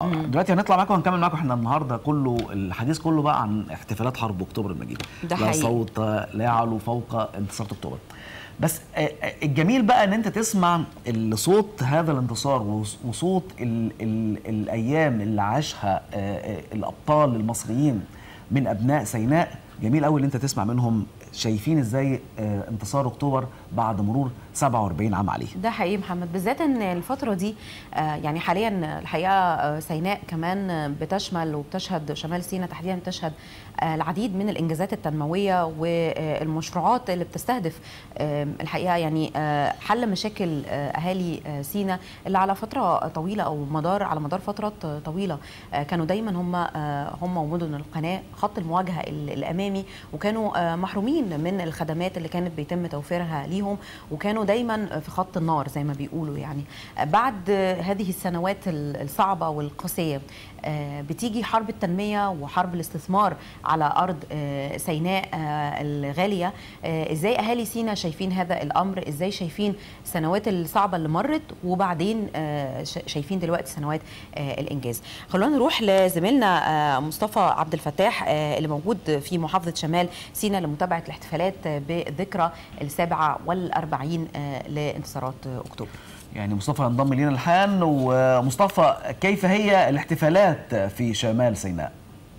آه، دلوقتي هنطلع معاكم هنكمل معاكم احنا النهارده كله الحديث كله بقى عن احتفالات حرب اكتوبر المجيد ده لا حقيقي. صوت لا يعلو فوق انتصار اكتوبر بس آه، آه، الجميل بقى ان انت تسمع صوت هذا الانتصار وص- وصوت ال ال الايام اللي عاشها آه، آه، الابطال المصريين من ابناء سيناء جميل قوي ان انت تسمع منهم شايفين ازاي آه، انتصار اكتوبر بعد مرور 47 عام عليه ده حقيقي محمد بالذات ان الفتره دي آه، يعني حاليا الحقيقه آه، سيناء كمان آه، بتشمل وبتشهد شمال سيناء تحديدا بتشهد آه، العديد من الانجازات التنمويه والمشروعات اللي بتستهدف آه، الحقيقه يعني آه، حل مشاكل آه، اهالي آه، سيناء اللي على فتره طويله او مدار على مدار فترات آه، طويله آه، كانوا دايما هم آه، هم ومدن القناه خط المواجهه ال- الامامي وكانوا آه، محرومين من الخدمات اللي كانت بيتم توفيرها ليهم وكانوا دايما في خط النار زي ما بيقولوا يعني بعد هذه السنوات الصعبه والقاسيه آه، بتيجي حرب التنميه وحرب الاستثمار على ارض آه، سيناء آه، الغاليه آه، ازاي اهالي سينا شايفين هذا الامر ازاي شايفين السنوات الصعبه اللي مرت وبعدين آه، ش- شايفين دلوقتي سنوات آه، الانجاز خلونا نروح لزميلنا آه، مصطفى عبد الفتاح آه، اللي موجود في محافظه شمال سينا لمتابعه الاحتفالات آه، بالذكرى السابعه والأربعين آه، لانتصارات آه، اكتوبر يعني مصطفى ينضم لينا الحان ومصطفى كيف هي الاحتفالات في شمال سيناء؟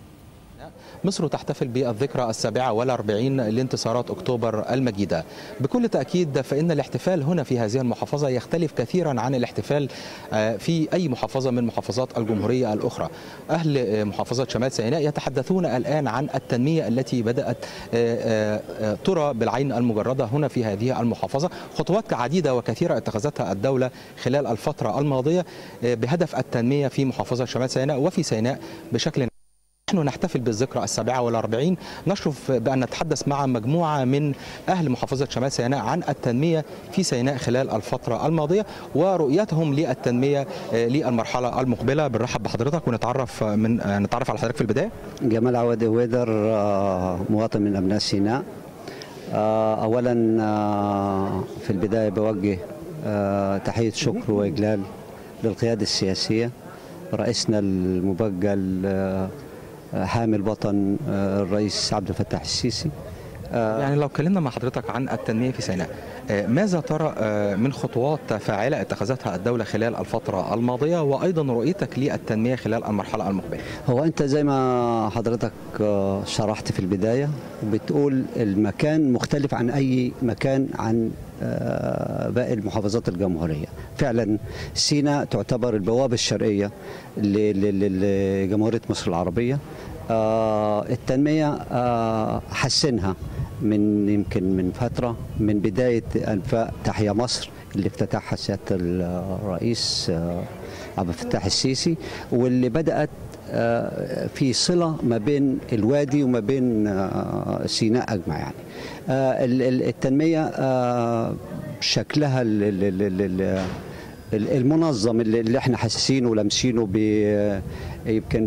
مصر تحتفل بالذكرى السابعة والأربعين لانتصارات أكتوبر المجيدة بكل تأكيد فإن الاحتفال هنا في هذه المحافظة يختلف كثيرا عن الاحتفال آه، في أي محافظة من محافظات الجمهورية الأخرى أهل آه، محافظة شمال سيناء يتحدثون الآن عن التنمية التي بدأت آه، آه، آه، ترى بالعين المجردة هنا في هذه المحافظة خطوات عديدة وكثيرة اتخذتها الدولة خلال الفترة الماضية آه، بهدف التنمية في محافظة شمال سيناء وفي سيناء بشكل نحن نحتفل بالذكرى السابعة والأربعين نشرف بأن نتحدث مع مجموعة من أهل محافظة شمال سيناء عن التنمية في سيناء خلال الفترة الماضية ورؤيتهم للتنمية آه، للمرحلة المقبلة بنرحب بحضرتك ونتعرف من آه، نتعرف على حضرتك في البداية جمال عواد ويدر آه، مواطن من أبناء سيناء آه، أولا آه، في البداية بوجه آه، تحية شكر وإجلال للقيادة السياسية رئيسنا المبجل آه، آه، حامل وطن آه، الرئيس عبد الفتاح السيسي آه، يعني لو اتكلمنا مع حضرتك عن التنمية في سيناء آه، ماذا ترى آه، من خطوات فاعلة اتخذتها الدولة خلال الفترة الماضية وأيضا رؤيتك للتنمية خلال المرحلة المقبلة هو انت زي ما حضرتك آه، شرحت في البدايه وبتقول المكان مختلف عن اي مكان عن آه، باقي المحافظات الجمهوريه فعلا سيناء تعتبر البوابه الشرقيه ل- ل- ل- لجمهوريه مصر العربيه آه، التنميه آه، حسنها من يمكن من فتره من بدايه انفاق تحيا مصر اللي افتتحها سياده الرئيس آه، عبد الفتاح السيسي واللي بدات آه، في صله ما بين الوادي وما بين آه، سيناء اجمع يعني آه، ال- ال- التنميه آه، شكلها ال- ال- ال- ال- ال- المنظم اللي اللي احنا حاسسينه ولامسينه ب يمكن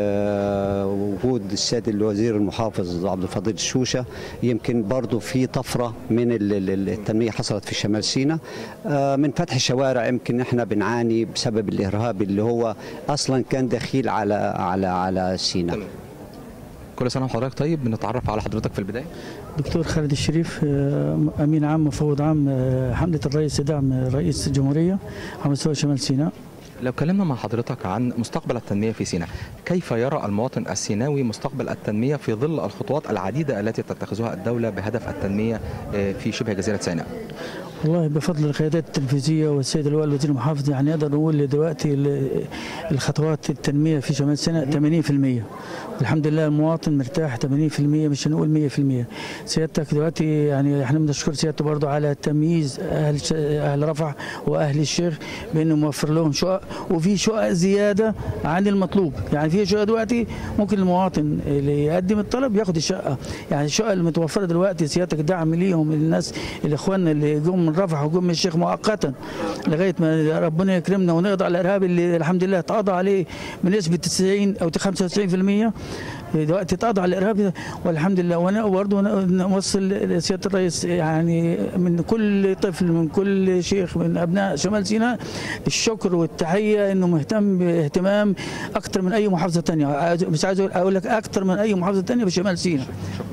بوجود السيد الوزير المحافظ عبد الفضيل الشوشه يمكن برضه في طفره من ال- ال- التنميه حصلت في شمال سيناء آه، من فتح الشوارع يمكن احنا بنعاني بسبب الارهاب اللي هو اصلا كان دخيل على على على سيناء تمام. كل سنة وحضرتك طيب بنتعرف على حضرتك في البداية دكتور خالد الشريف آه، امين عام مفوض عام آه، حمله الرئيس دعم رئيس الجمهوريه على مستوى شمال سيناء لو اتكلمنا مع حضرتك عن مستقبل التنمية في سيناء كيف يرى المواطن السيناوي مستقبل التنمية في ظل الخطوات العديدة التي تتخذها الدولة بهدف التنمية آه، في شبه جزيرة سيناء والله بفضل القيادات التنفيذيه والسيد اللواء الوزير المحافظ يعني نقدر نقول دلوقتي ال- الخطوات التنميه في شمال سيناء 80% والحمد لله المواطن مرتاح 80% مش هنقول 100% سيادتك دلوقتي يعني احنا بنشكر سيادته برضه على تمييز اهل ش- اهل رفح واهل الشيخ بانه موفر لهم شقق وفي شقق زياده عن المطلوب يعني في شقق دلوقتي ممكن المواطن اللي يقدم الطلب ياخد الشقه يعني الشقق المتوفره دلوقتي سيادتك دعم ليهم الناس الاخوان اللي جم من رفح وجم الشيخ مؤقتا لغايه ما ربنا يكرمنا ونقضي على الارهاب اللي الحمد لله اتقضى عليه بنسبه 90 او 95% دلوقتي اتقضى على الارهاب والحمد لله وانا برضه نوصل لسياده الرئيس يعني من كل طفل من كل شيخ من ابناء شمال سيناء الشكر والتحيه انه مهتم باهتمام اكثر من اي محافظه ثانيه عايز- مش عايز أقول- اقول لك اكثر من اي محافظه ثانيه في شمال سيناء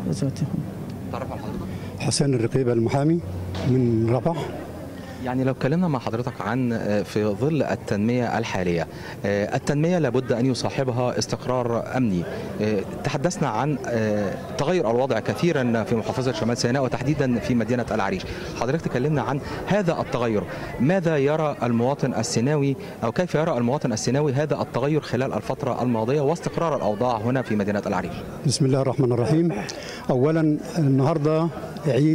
تعرف على حضرتك حسين الرقيبة المحامي من رفح يعني لو اتكلمنا مع حضرتك عن آه، في ظل التنمية الحالية آه، التنمية لابد أن يصاحبها استقرار أمني آه، تحدثنا عن آه، تغير الوضع كثيرا في محافظة شمال سيناء وتحديدا في مدينة العريش حضرتك تكلمنا عن هذا التغير ماذا يرى المواطن السيناوي أو كيف يرى المواطن السيناوي هذا التغير خلال الفترة الماضية واستقرار الأوضاع هنا في مدينة العريش بسم الله الرحمن الرحيم أولا النهاردة عيد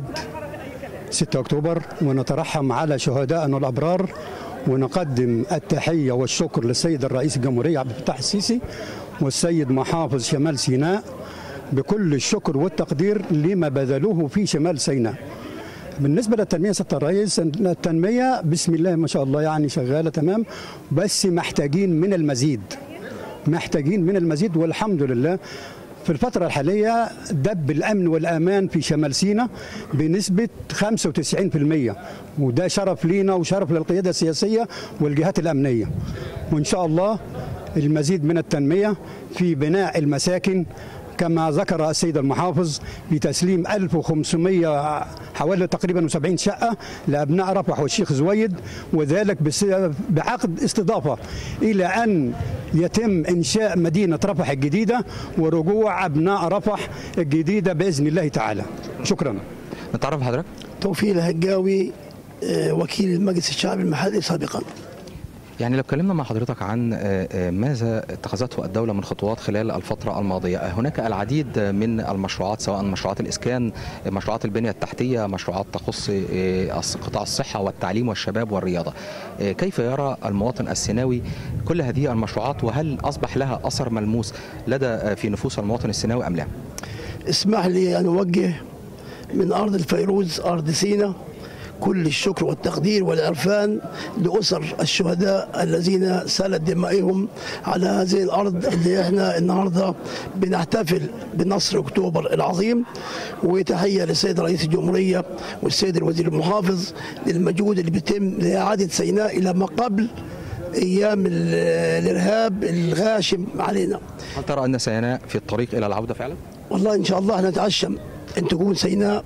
6 أكتوبر ونترحم على شهدائنا الأبرار ونقدم التحية والشكر للسيد الرئيس الجمهورية عبد الفتاح السيسي والسيد محافظ شمال سيناء بكل الشكر والتقدير لما بذلوه في شمال سيناء بالنسبة للتنمية سيادة الرئيس التنمية بسم الله ما شاء الله يعني شغالة تمام بس محتاجين من المزيد محتاجين من المزيد والحمد لله في الفترة الحالية دب الأمن والأمان في شمال سيناء بنسبة 95% وده شرف لينا وشرف للقيادة السياسية والجهات الأمنية وإن شاء الله المزيد من التنمية في بناء المساكن كما ذكر السيد المحافظ بتسليم 1500 حوالي تقريبا 70 شقة لأبناء رفح والشيخ زويد وذلك بس- بعقد استضافة إلى أن يتم إنشاء مدينة رفح الجديدة ورجوع أبناء رفح الجديدة بإذن الله تعالى شكرا نتعرف حضرتك توفيق الهجاوي آه، وكيل المجلس الشعبي المحلي سابقا يعني لو اتكلمنا مع حضرتك عن آه، آه، ماذا اتخذته الدولة من خطوات خلال الفترة الماضية آه، هناك العديد من المشروعات سواء مشروعات الإسكان آه، مشروعات البنية التحتية مشروعات تخص آه، الص- قطاع الصحة والتعليم والشباب والرياضة آه، كيف يرى المواطن السيناوي كل هذه المشروعات وهل أصبح لها أثر ملموس لدى آه، في نفوس المواطن السيناوي أم لا؟ اسمح لي أن أوجه من أرض الفيروز أرض سينا كل الشكر والتقدير والعرفان لأسر الشهداء الذين سالت دمائهم على هذه الأرض اللي احنا النهاردة بنحتفل بنصر أكتوبر العظيم وتحية للسيد رئيس الجمهورية والسيد الوزير المحافظ للمجهود اللي بيتم لإعادة سيناء إلى ما قبل أيام ال- الإرهاب الغاشم علينا هل ترى أن سيناء في الطريق إلى العودة فعلا؟ والله ان شاء الله نتعشم ان تكون سيناء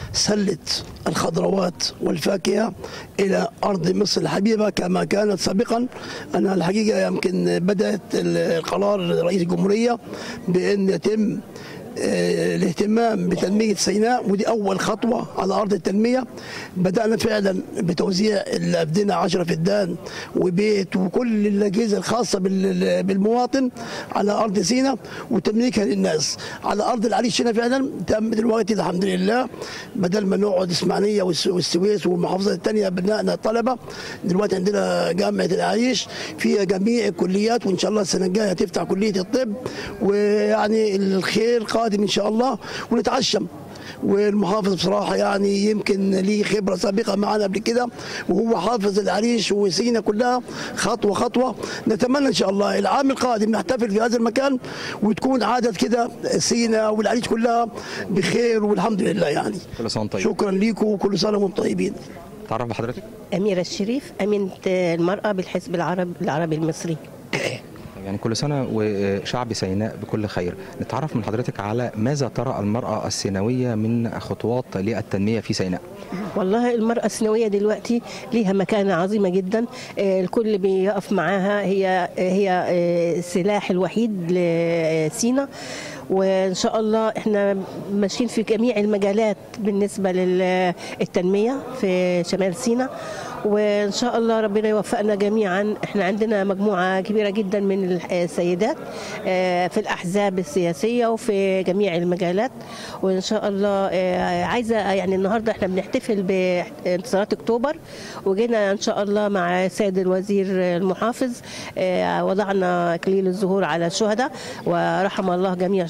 سلت الخضروات والفاكهه الى ارض مصر الحبيبه كما كانت سابقا انا الحقيقه يمكن بدات القرار رئيس الجمهوريه بان يتم آه، الاهتمام بتنمية سيناء ودي أول خطوة على أرض التنمية بدأنا فعلا بتوزيع الأبدنة 10 فدان وبيت وكل الأجهزة الخاصة بال- بالمواطن على أرض سيناء وتمليكها للناس على أرض العريش هنا فعلا تم دلوقتي الحمد لله بدل ما نقعد إسماعيلية والس- والسويس والمحافظات الثانية أبنائنا الطلبة دلوقتي عندنا جامعة العريش فيها جميع الكليات وإن شاء الله السنة الجاية هتفتح كلية الطب ويعني الخير قادم إن شاء الله ونتعشم والمحافظ بصراحة يعني يمكن ليه خبرة سابقة معنا قبل كده وهو حافظ العريش وسينا كلها خطوة خطوة نتمنى إن شاء الله العام القادم نحتفل في هذا المكان وتكون عادة كده سينا والعريش كلها بخير والحمد لله يعني كل سنة وأنت طيب شكرا لكم وكل سنة وانتم طيبين تعرف بحضرتك؟ أميرة الشريف أمينة المرأة بالحزب العرب العربي المصري يعني كل سنة وشعب سيناء بكل خير نتعرف من حضرتك على ماذا ترى المرأة السيناوية من خطوات للتنمية في سيناء والله المرأة السنوية دلوقتي ليها مكانة عظيمة جدا آه، الكل بيقف معاها هي هي آه، السلاح الوحيد لسينا وان شاء الله احنا ماشيين في جميع المجالات بالنسبه للتنميه في شمال سيناء وان شاء الله ربنا يوفقنا جميعا احنا عندنا مجموعه كبيره جدا من السيدات آه، في الاحزاب السياسيه وفي جميع المجالات وان شاء الله آه، عايزه يعني النهارده احنا بنحتفل بانتصارات اكتوبر وجينا ان شاء الله مع السيد الوزير المحافظ آه، وضعنا اكليل الزهور على الشهداء ورحم الله جميع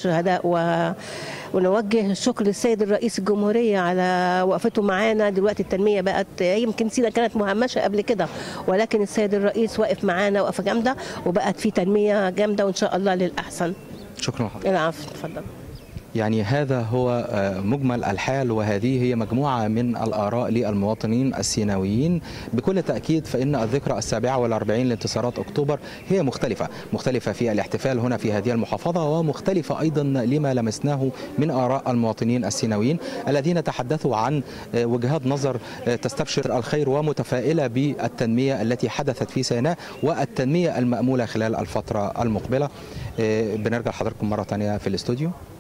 شهداء و... ونوجه الشكر للسيد الرئيس الجمهورية على وقفته معانا دلوقتي التنمية بقت يمكن سينا كانت مهمشة قبل كده ولكن السيد الرئيس واقف معانا وقفة جامدة وبقت في تنمية جامدة وإن شاء الله للأحسن شكرا لحضرتك العفو اتفضل يعني هذا هو آه، مجمل الحال وهذه هي مجموعة من الآراء للمواطنين السيناويين بكل تأكيد فإن الذكرى السابعة والأربعين لانتصارات أكتوبر هي مختلفة مختلفة في الاحتفال هنا في هذه المحافظة ومختلفة أيضا لما لمسناه من آراء المواطنين السيناويين الذين تحدثوا عن آه، وجهات نظر آه، تستبشر الخير ومتفائلة بالتنمية التي حدثت في سيناء والتنمية المأمولة خلال الفترة المقبلة آه، بنرجع لحضراتكم مرة ثانية في الاستوديو